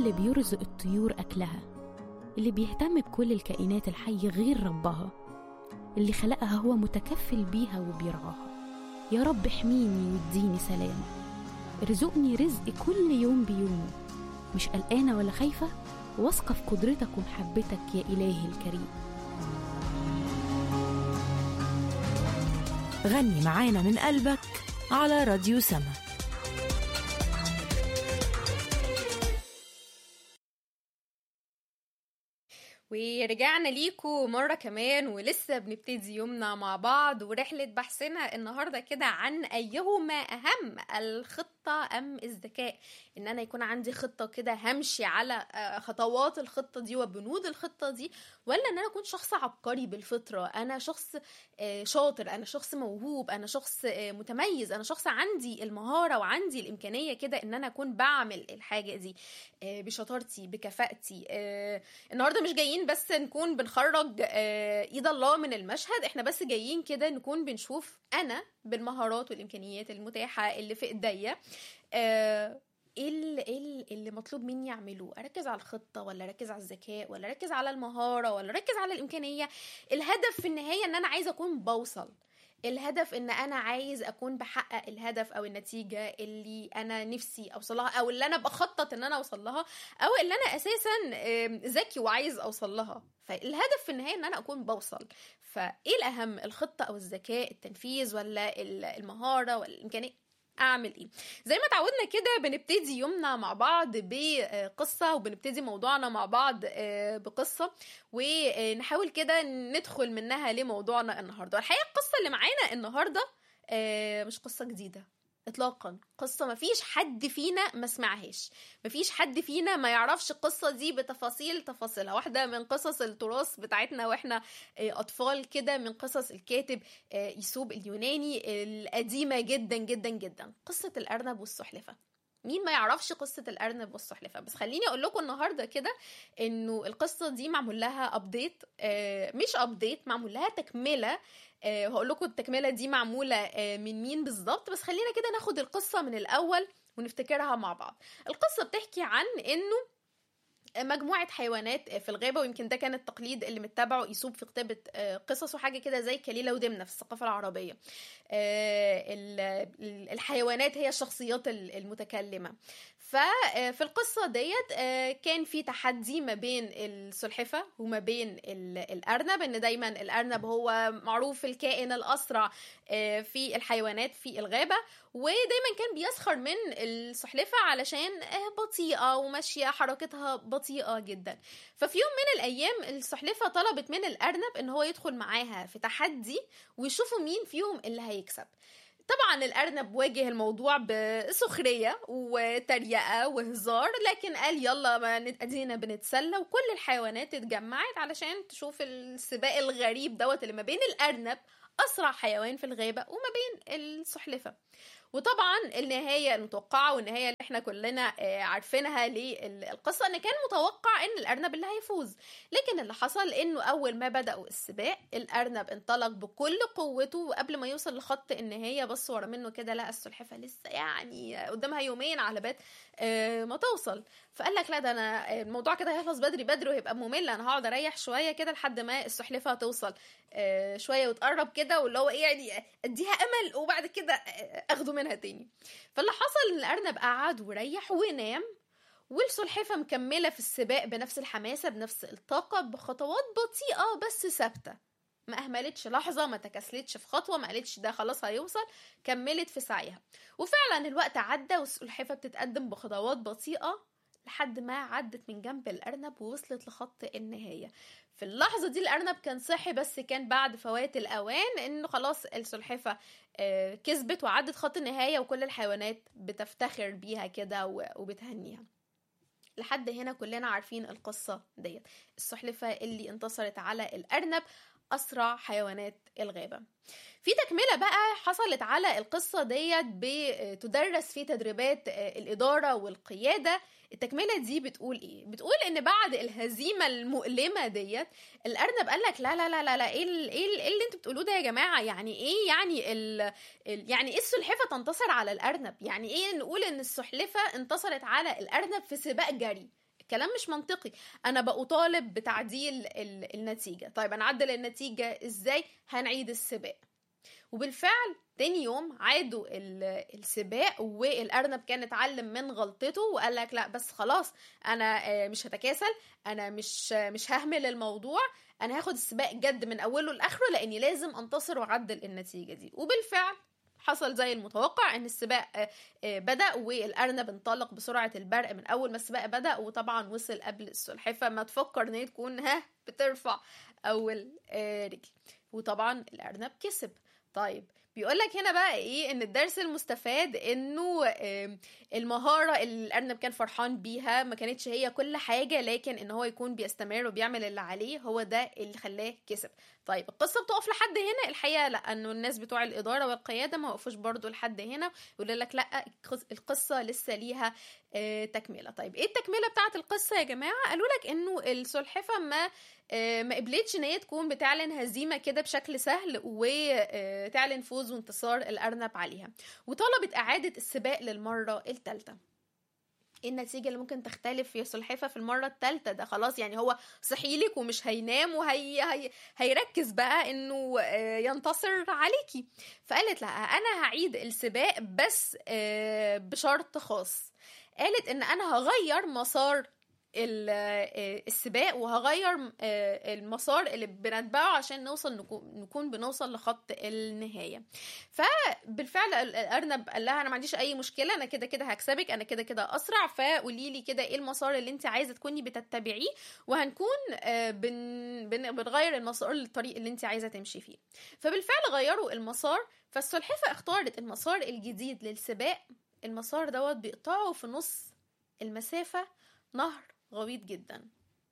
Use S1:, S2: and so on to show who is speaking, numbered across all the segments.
S1: اللي بيرزق الطيور أكلها اللي بيهتم بكل الكائنات الحية غير ربها اللي خلقها هو متكفل بيها وبيرعاها يا رب احميني واديني سلام ارزقني رزق كل يوم بيومه مش قلقانة ولا خايفة واثقة في قدرتك ومحبتك يا إلهي الكريم
S2: غني معانا من قلبك على راديو سما
S3: ورجعنا ليكو مرة كمان ولسه بنبتدي يومنا مع بعض ورحلة بحثنا النهاردة كده عن أيهما أهم الخطة أم الذكاء إن أنا يكون عندي خطة كده همشي على آه، خطوات الخطة دي وبنود الخطة دي ولا إن أنا أكون شخص عبقري بالفطرة أنا شخص آه، شاطر أنا شخص موهوب أنا شخص آه، متميز أنا شخص عندي المهارة وعندي الإمكانية كده إن أنا أكون بعمل الحاجة دي آه، بشطارتي بكفاءتي آه، النهارده مش جايين بس نكون بنخرج آه، ايد الله من المشهد احنا بس جايين كده نكون بنشوف انا بالمهارات والامكانيات المتاحه اللي في ايديا آه، ايه ال- إيه ال- اللي مطلوب مني اعمله اركز على الخطه ولا اركز على الذكاء ولا اركز على المهاره ولا اركز على الامكانيه الهدف في النهايه ان انا عايزه اكون بوصل الهدف ان انا عايز اكون بحقق الهدف او النتيجه اللي انا نفسي اوصلها او اللي انا بخطط ان انا اوصل لها او اللي انا اساسا آم، ذكي وعايز اوصل لها فالهدف في النهايه ان انا اكون بوصل فايه الاهم الخطه او الذكاء التنفيذ ولا ال- المهاره ولا الامكانيه اعمل ايه زي ما اتعودنا كده بنبتدي يومنا مع بعض بقصه وبنبتدي موضوعنا مع بعض آه، بقصه ونحاول كده ندخل منها لموضوعنا النهارده الحقيقه القصه اللي معانا النهارده آه، مش قصه جديده اطلاقا قصه مفيش حد فينا ما سمعهاش مفيش حد فينا ما يعرفش القصه دي بتفاصيل تفاصيلها واحده من قصص التراث بتاعتنا واحنا آه، اطفال كده من قصص الكاتب آه، يسوب اليوناني القديمه جدا جدا جدا قصه الارنب والسلحفه مين ما يعرفش قصة الأرنب والسلحفة بس خليني أقول لكم النهاردة كده إنه القصة دي معمول لها أبديت آه مش أبديت معمول لها تكملة آه هقول لكم التكملة دي معمولة آه من مين بالظبط بس خلينا كده ناخد القصة من الأول ونفتكرها مع بعض القصة بتحكي عن إنه مجموعة حيوانات في الغابة ويمكن ده كان التقليد اللي متبعه يسوب في كتابة آه، قصص وحاجة كده زي كليلة ودمنة في الثقافة العربية آه، ال- ال- الحيوانات هي الشخصيات ال- المتكلمة ففي القصة ديت آه، كان في تحدي ما بين السلحفة وما بين ال- الأرنب إن دايما الأرنب هو معروف الكائن الأسرع آه، في الحيوانات في الغابة ودايما كان بيسخر من السلحفة علشان آه، بطيئة وماشية حركتها بطيئة جدا ففي يوم من الأيام السلحفة طلبت من الأرنب إن هو يدخل معاها في تحدي ويشوفوا مين فيهم اللي هيكسب طبعا الأرنب واجه الموضوع بسخرية وتريقة وهزار لكن قال يلا ما ند- ادينا بنتسلى وكل الحيوانات اتجمعت علشان تشوف السباق الغريب دوت اللي ما بين الأرنب أسرع حيوان في الغابة وما بين السلحفة وطبعا النهاية المتوقعة والنهاية اللي احنا كلنا آه، عارفينها للقصة ان كان متوقع ان الارنب اللي هيفوز لكن اللي حصل انه اول ما بدأوا السباق الارنب انطلق بكل قوته وقبل ما يوصل لخط النهاية بص ورا منه كده لقى السلحفة لسه يعني قدامها يومين على بال آه، ما توصل فقال لك لا ده انا الموضوع كده هيخلص بدري بدري وهيبقى ممل انا هقعد اريح شويه كده لحد ما السلحفاه توصل آه، شويه وتقرب كده واللي هو ايه يعني اديها امل وبعد كده آه، اخده منها تاني فاللي حصل ان الارنب قعد وريح ونام والسلحفاه مكمله في السباق بنفس الحماسه بنفس الطاقه بخطوات بطيئه بس ثابته ما اهملتش لحظه ما تكاسلتش في خطوه ما قالتش ده خلاص هيوصل كملت في سعيها وفعلا الوقت عدى والسلحفاه بتتقدم بخطوات بطيئه لحد ما عدت من جنب الأرنب ووصلت لخط النهاية في اللحظة دي الأرنب كان صحي بس كان بعد فوات الأوان إنه خلاص السلحفة آه، كسبت وعدت خط النهاية وكل الحيوانات بتفتخر بيها كده و- وبتهنيها لحد هنا كلنا عارفين القصة ديت السلحفة اللي انتصرت على الأرنب أسرع حيوانات الغابة في تكملة بقى حصلت على القصة ديت بتدرس في تدريبات آه، الإدارة والقيادة التكملة دي بتقول إيه؟ بتقول إن بعد الهزيمة المؤلمة ديت الأرنب قال لك لا لا لا لا لا إيه ال- إيه ال- إيه اللي أنتوا بتقولوه ده يا جماعة؟ يعني إيه يعني ال ال- يعني إيه السلحفة تنتصر على الأرنب؟ يعني إيه نقول إن السلحفة انتصرت على الأرنب في سباق جري؟ كلام مش منطقي انا بطالب بتعديل ال- النتيجه طيب انا اعدل النتيجه ازاي هنعيد السباق وبالفعل تاني يوم عادوا ال- السباق والارنب كان اتعلم من غلطته وقال لك لا بس خلاص انا آه، مش هتكاسل انا مش آه، مش ههمل الموضوع انا هاخد السباق جد من اوله لاخره لاني لازم انتصر واعدل النتيجه دي وبالفعل حصل زي المتوقع ان السباق آه، آه، بدا والارنب انطلق بسرعه البرق من اول ما السباق بدا وطبعا وصل قبل السلحفه ما تفكر ان هي تكون ها بترفع اول آه، رجل وطبعا الارنب كسب طيب بيقول لك هنا بقى ايه ان الدرس المستفاد انه آم، المهاره اللي الارنب كان فرحان بيها ما كانتش هي كل حاجه لكن ان هو يكون بيستمر وبيعمل اللي عليه هو ده اللي خلاه كسب طيب القصه بتقف لحد هنا الحقيقه لا انه الناس بتوع الاداره والقياده ما وقفوش برضو لحد هنا يقول لك لا القص- القصه لسه ليها آه، تكمله طيب ايه التكمله بتاعه القصه يا جماعه قالوا لك انه السلحفه ما آه، ما قبلتش ان هي تكون بتعلن هزيمه كده بشكل سهل وتعلن فوز وانتصار الارنب عليها وطلبت اعاده السباق للمره الثالثه ايه النتيجة اللي ممكن تختلف يا سلحفة في المرة الثالثة ده خلاص يعني هو صحيلك ومش هينام وهي هي هيركز بقى انه آه، ينتصر عليكي فقالت لها انا هعيد السباق بس آه، بشرط خاص قالت ان انا هغير مسار ال- آه، السباق وهغير آه، المسار اللي بنتبعه عشان نوصل نكون نكون بنوصل لخط النهايه فبالفعل ال- الارنب قال لها انا ما عنديش اي مشكله انا كده كده هكسبك انا كده كده اسرع فقولي لي كده ايه المسار اللي انت عايزه تكوني بتتبعيه وهنكون آه، بن بن بنغير المسار للطريق اللي انت عايزه تمشي فيه فبالفعل غيروا المسار فالسلحفه اختارت المسار الجديد للسباق المسار دوت بيقطعه في نص المسافه نهر غويط جدا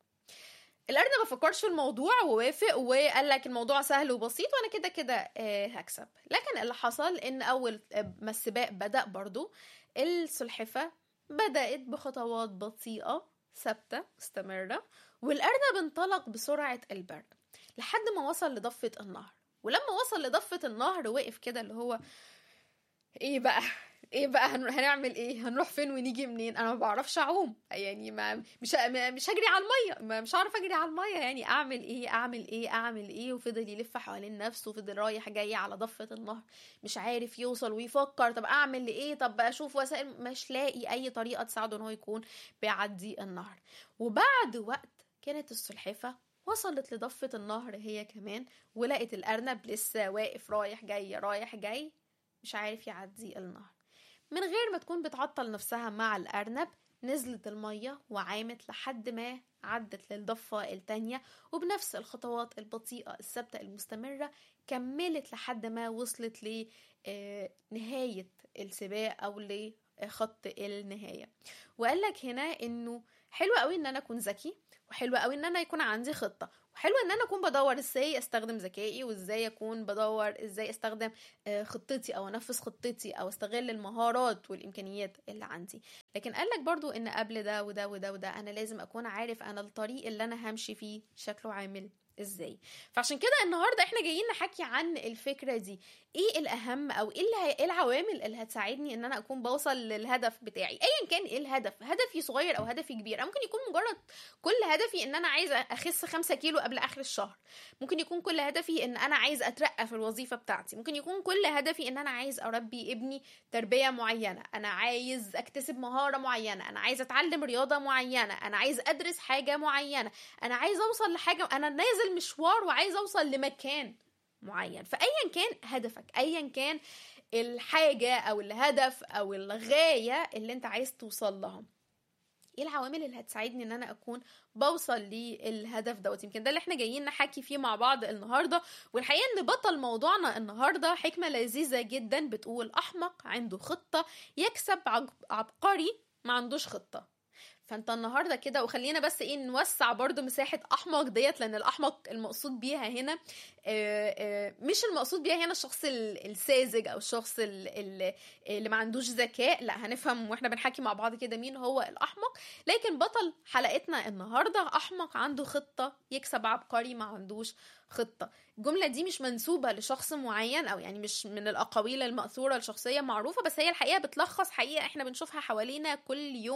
S3: الارنب ما فكرش في الموضوع ووافق وقال لك الموضوع سهل وبسيط وانا كده كده آه، هكسب لكن اللي حصل ان اول ما السباق بدا برضو السلحفه بدات بخطوات بطيئه ثابته مستمره والارنب انطلق بسرعه البرق لحد ما وصل لضفه النهر ولما وصل لضفه النهر وقف كده اللي هو ايه بقى ايه بقى هن- هنعمل ايه هنروح فين ونيجي منين انا ما بعرفش اعوم يعني ما مش ه- مش هجري على الميه ما مش هعرف اجري على الميه يعني اعمل ايه اعمل ايه اعمل ايه وفضل يلف حوالين نفسه وفضل رايح جاي على ضفه النهر مش عارف يوصل ويفكر طب اعمل ايه طب اشوف وسائل مش لاقي اي طريقه تساعده ان هو يكون بيعدي النهر وبعد وقت كانت السلحفه وصلت لضفة النهر هي كمان ولقت الأرنب لسه واقف رايح جاي رايح جاي مش عارف يعدي النهر من غير ما تكون بتعطل نفسها مع الأرنب نزلت المية وعامت لحد ما عدت للضفة التانية وبنفس الخطوات البطيئة الثابتة المستمرة كملت لحد ما وصلت لنهاية السباق أو لخط النهاية وقال لك هنا إنه حلو قوي إن أنا أكون ذكي وحلو قوي إن أنا يكون عندي خطة وحلو ان انا اكون بدور ازاي استخدم ذكائي وازاي اكون بدور ازاي استخدم آه، خطتي او انفذ خطتي او استغل المهارات والامكانيات اللي عندي لكن قال لك برضو ان قبل ده وده وده وده انا لازم اكون عارف انا الطريق اللي انا همشي فيه شكله عامل ازاي فعشان كده النهارده احنا جايين نحكي عن الفكره دي ايه الاهم او ايه اللي هي- ايه العوامل اللي هتساعدني ان انا اكون بوصل للهدف بتاعي ايا كان ايه الهدف هدفي صغير او هدفي كبير أو ممكن يكون مجرد كل هدفي ان انا عايزه اخس خمسة كيلو قبل اخر الشهر ممكن يكون كل هدفي ان انا عايز اترقى في الوظيفه بتاعتي ممكن يكون كل هدفي ان انا عايز اربي ابني تربيه معينه انا عايز اكتسب مهاره معينه انا عايز اتعلم رياضه معينه انا عايز ادرس حاجه معينه انا عايز اوصل لحاجه انا نازل مشوار وعايز اوصل لمكان معين فايا كان هدفك ايا كان الحاجه او الهدف او الغايه اللي انت عايز توصل لها ايه العوامل اللي هتساعدني ان انا اكون بوصل للهدف دوت يمكن ده اللي احنا جايين نحكي فيه مع بعض النهارده والحقيقه ان بطل موضوعنا النهارده حكمه لذيذه جدا بتقول احمق عنده خطه يكسب عج- عبقري ما عندوش خطه فانت النهارده كده وخلينا بس ايه نوسع برضو مساحه احمق ديت لان الاحمق المقصود بيها هنا آه، آه، مش المقصود بيها هنا الشخص ال- الساذج او الشخص ال- ال- اللي ما عندوش ذكاء لا هنفهم واحنا بنحكي مع بعض كده مين هو الاحمق لكن بطل حلقتنا النهارده احمق عنده خطه يكسب عبقري ما عندوش خطه الجمله دي مش منسوبه لشخص معين او يعني مش من الاقاويل الماثوره لشخصيه معروفه بس هي الحقيقه بتلخص حقيقه احنا بنشوفها حوالينا كل يوم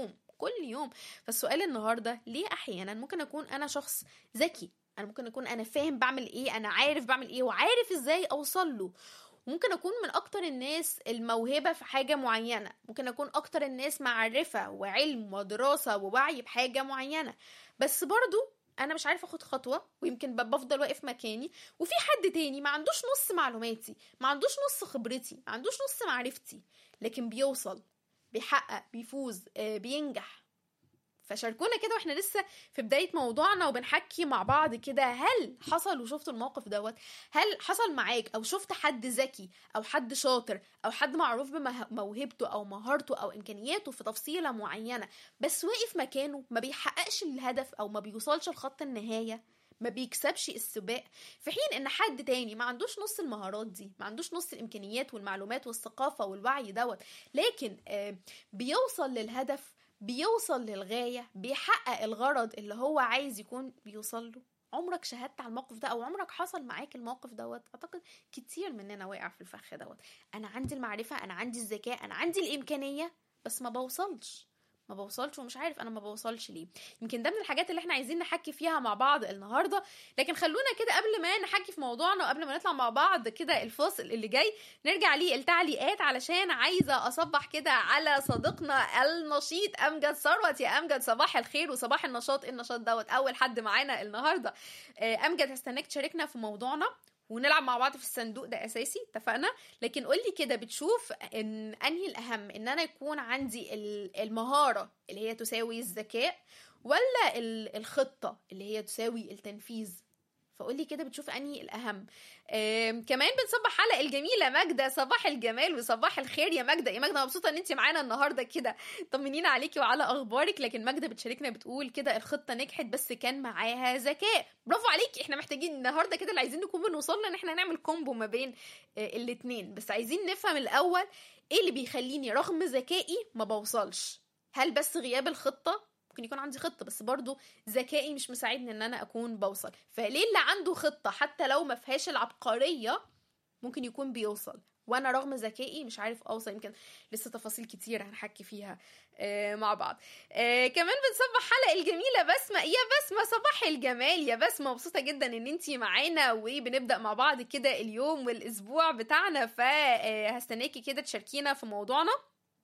S3: كل يوم فالسؤال النهارده ليه احيانا ممكن اكون انا شخص ذكي انا ممكن اكون انا فاهم بعمل ايه انا عارف بعمل ايه وعارف ازاي اوصل له ممكن اكون من اكتر الناس الموهبه في حاجه معينه ممكن اكون اكتر الناس معرفه وعلم ودراسه ووعي بحاجه معينه بس برضو انا مش عارفه اخد خطوه ويمكن ب- بفضل واقف مكاني وفي حد تاني ما عندوش نص معلوماتي ما عندوش نص خبرتي ما عندوش نص معرفتي لكن بيوصل بيحقق بيفوز آه، بينجح فشاركونا كده واحنا لسه في بداية موضوعنا وبنحكي مع بعض كده هل حصل وشفت الموقف دوت هل حصل معاك او شفت حد ذكي او حد شاطر او حد معروف بموهبته او مهارته او امكانياته في تفصيلة معينة بس واقف مكانه ما بيحققش الهدف او ما بيوصلش لخط النهاية ما بيكسبش السباق في حين ان حد تاني ما عندوش نص المهارات دي ما عندوش نص الامكانيات والمعلومات والثقافة والوعي دوت لكن آه بيوصل للهدف بيوصل للغاية بيحقق الغرض اللي هو عايز يكون بيوصل له عمرك شهدت على الموقف ده او عمرك حصل معاك الموقف دوت اعتقد كتير مننا واقع في الفخ دوت انا عندي المعرفة انا عندي الذكاء انا عندي الامكانية بس ما بوصلش ما بوصلش ومش عارف انا ما بوصلش ليه يمكن ده من الحاجات اللي احنا عايزين نحكي فيها مع بعض النهارده لكن خلونا كده قبل ما نحكي في موضوعنا وقبل ما نطلع مع بعض كده الفاصل اللي جاي نرجع ليه التعليقات علشان عايزه اصبح كده على صديقنا النشيط امجد ثروت يا امجد صباح الخير وصباح النشاط النشاط دوت اول حد معانا النهارده آه، امجد هستناك تشاركنا في موضوعنا ونلعب مع بعض في الصندوق ده اساسي اتفقنا لكن قولي كده بتشوف ان انهي الاهم ان انا يكون عندي ال- المهاره اللي هي تساوي الذكاء ولا ال- الخطه اللي هي تساوي التنفيذ فقولي كده بتشوف انهي الاهم آم، كمان بنصبح على الجميله ماجده صباح الجمال وصباح الخير يا ماجده يا ماجده مبسوطه ان انت معانا النهارده كده طمنينا عليكي وعلى اخبارك لكن ماجده بتشاركنا بتقول كده الخطه نجحت بس كان معاها ذكاء برافو عليكي احنا محتاجين النهارده كده اللي عايزين نكون بنوصل له ان احنا نعمل كومبو ما بين آه، الاتنين بس عايزين نفهم الاول ايه اللي بيخليني رغم ذكائي ما بوصلش هل بس غياب الخطه ممكن يكون عندي خطه بس برضو ذكائي مش مساعدني ان انا اكون بوصل فليه اللي عنده خطه حتى لو ما فيهاش العبقريه ممكن يكون بيوصل وانا رغم ذكائي مش عارف اوصل يمكن لسه تفاصيل كتير هنحكي فيها آه مع بعض آه كمان بنصبح حلقه الجميله بسمه يا بسمه صباح الجمال يا بسمه مبسوطه جدا ان انتي معانا وبنبدا مع بعض كده اليوم والاسبوع بتاعنا فهستناكي كده تشاركينا في موضوعنا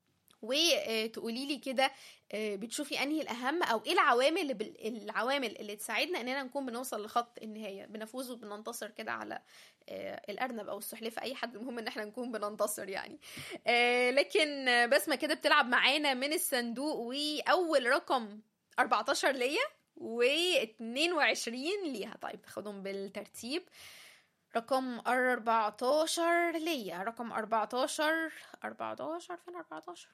S3: وتقولي لي كده آه، بتشوفي انهي الاهم او ايه العوامل اللي بال... العوامل اللي تساعدنا اننا نكون بنوصل لخط النهايه بنفوز وبننتصر كده على آه، الارنب او السلحفاه اي حد المهم ان احنا نكون بننتصر يعني آه، لكن آه، بسمه كده بتلعب معانا من الصندوق واول رقم 14 ليا و22 ليها طيب خدهم بالترتيب رقم 14 ليا رقم 14 14 فين 14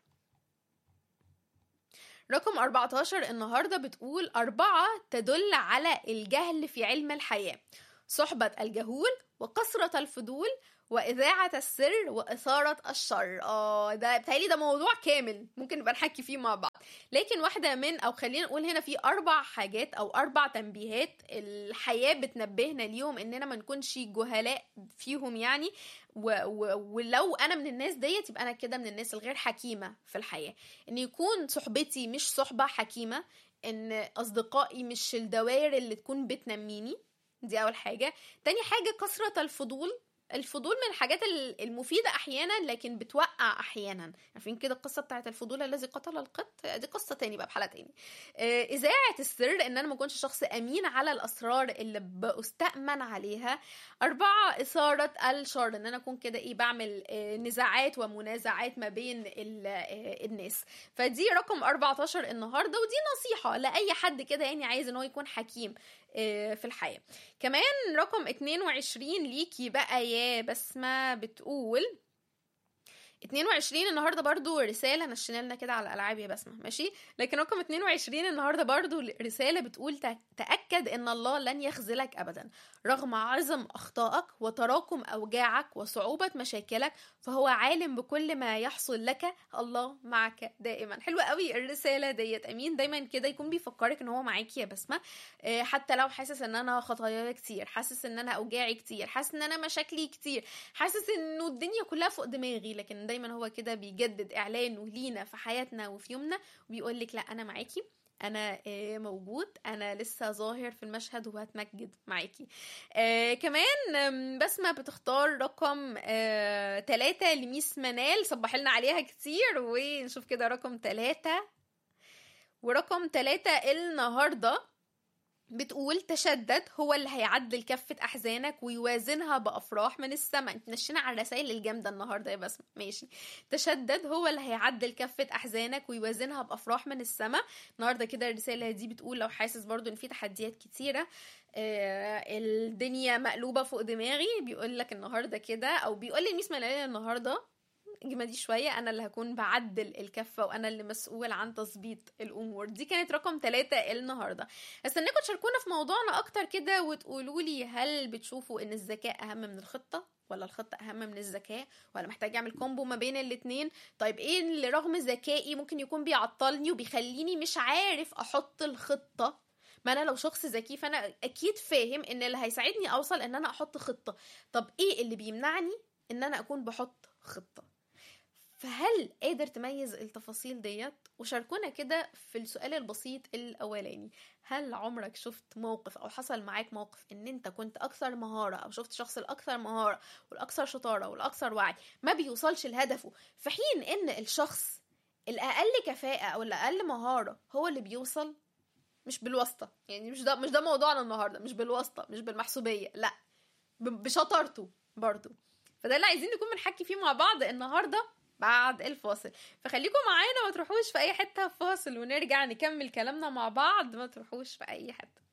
S3: رقم 14 النهاردة بتقول أربعة تدل على الجهل في علم الحياة صحبة الجهول وكثرة الفضول وإذاعة السر وإثارة الشر آه ده بتهيألي ده موضوع كامل ممكن نبقى نحكي فيه مع بعض لكن واحدة من أو خلينا نقول هنا في أربع حاجات أو أربع تنبيهات الحياة بتنبهنا ليهم إننا ما نكونش جهلاء فيهم يعني و و ولو أنا من الناس ديت يبقى أنا كده من الناس الغير حكيمة في الحياة إن يكون صحبتي مش صحبة حكيمة إن أصدقائي مش الدوائر اللي تكون بتنميني دي أول حاجة تاني حاجة كثرة الفضول الفضول من الحاجات ال- المفيدة أحيانا لكن بتوقع أحيانا عارفين كده القصة بتاعت الفضول الذي قتل القط دي قصة تاني بقى بحالة تاني آه، إذاعة السر إن أنا ما أكونش شخص أمين على الأسرار اللي بستأمن عليها أربعة إثارة الشر إن أنا أكون كده إيه بعمل آه، نزاعات ومنازعات ما بين ال- آه، الناس فدي رقم 14 النهاردة ودي نصيحة لأي حد كده يعني عايز إن هو يكون حكيم آه، في الحياة كمان رقم 22 ليكي بقى يا بسمة بتقول 22 النهارده برضو رسالة نشينا لنا كده على الألعاب يا بسمة ماشي لكن رقم 22 النهارده برضو رسالة بتقول تأ- تأكد إن الله لن يخذلك أبدا رغم عظم أخطائك وتراكم أوجاعك وصعوبة مشاكلك فهو عالم بكل ما يحصل لك الله معك دائما حلوة قوي الرسالة ديت أمين دايما كده يكون بيفكرك إن هو معاكي يا بسمة آه، حتى لو حاسس إن أنا خطاياي كتير حاسس إن أنا أوجاعي كتير حاسس إن أنا مشاكلي كتير حاسس إنه الدنيا كلها فوق دماغي لكن دايما هو كده بيجدد اعلانه لينا في حياتنا وفي يومنا وبيقول لك لا انا معاكي انا آه، موجود انا لسه ظاهر في المشهد وهتمجد معاكي آه كمان آم، بسمة بتختار رقم آه تلاتة لميس منال صبح لنا عليها كتير ونشوف كده رقم تلاتة ورقم تلاتة النهارده بتقول تشدد هو اللي هيعدل كفة أحزانك ويوازنها بأفراح من السماء انت نشينا على الرسائل الجامدة النهاردة يا بسمة ماشي تشدد هو اللي هيعدل كفة أحزانك ويوازنها بأفراح من السماء النهاردة كده الرسالة دي بتقول لو حاسس برضو إن في تحديات كتيرة آه الدنيا مقلوبة فوق دماغي بيقول لك النهاردة كده أو بيقول لي الميس ملايين النهاردة اجمدي شويه انا اللي هكون بعدل الكفه وانا اللي مسؤول عن تظبيط الامور دي كانت رقم ثلاثة النهارده استناكم تشاركونا في موضوعنا اكتر كده وتقولوا لي هل بتشوفوا ان الذكاء اهم من الخطه ولا الخطه اهم من الذكاء ولا محتاج اعمل كومبو ما بين الاتنين طيب ايه اللي رغم ذكائي ممكن يكون بيعطلني وبيخليني مش عارف احط الخطه ما انا لو شخص ذكي فانا اكيد فاهم ان اللي هيساعدني اوصل ان انا احط خطه طب ايه اللي بيمنعني ان انا اكون بحط خطه فهل قادر تميز التفاصيل ديت وشاركونا كده في السؤال البسيط الاولاني هل عمرك شفت موقف او حصل معاك موقف ان انت كنت اكثر مهاره او شفت شخص الاكثر مهاره والاكثر شطاره والاكثر وعي ما بيوصلش لهدفه في حين ان الشخص الاقل كفاءه او الاقل مهاره هو اللي بيوصل مش بالواسطه يعني مش ده مش ده موضوعنا النهارده مش بالواسطه مش بالمحسوبيه لا ب- بشطارته برضو فده اللي عايزين نكون بنحكي فيه مع بعض النهارده بعد الفاصل فخليكم معانا ما تروحوش في اي حته فاصل ونرجع نكمل كلامنا مع بعض ما تروحوش في اي حته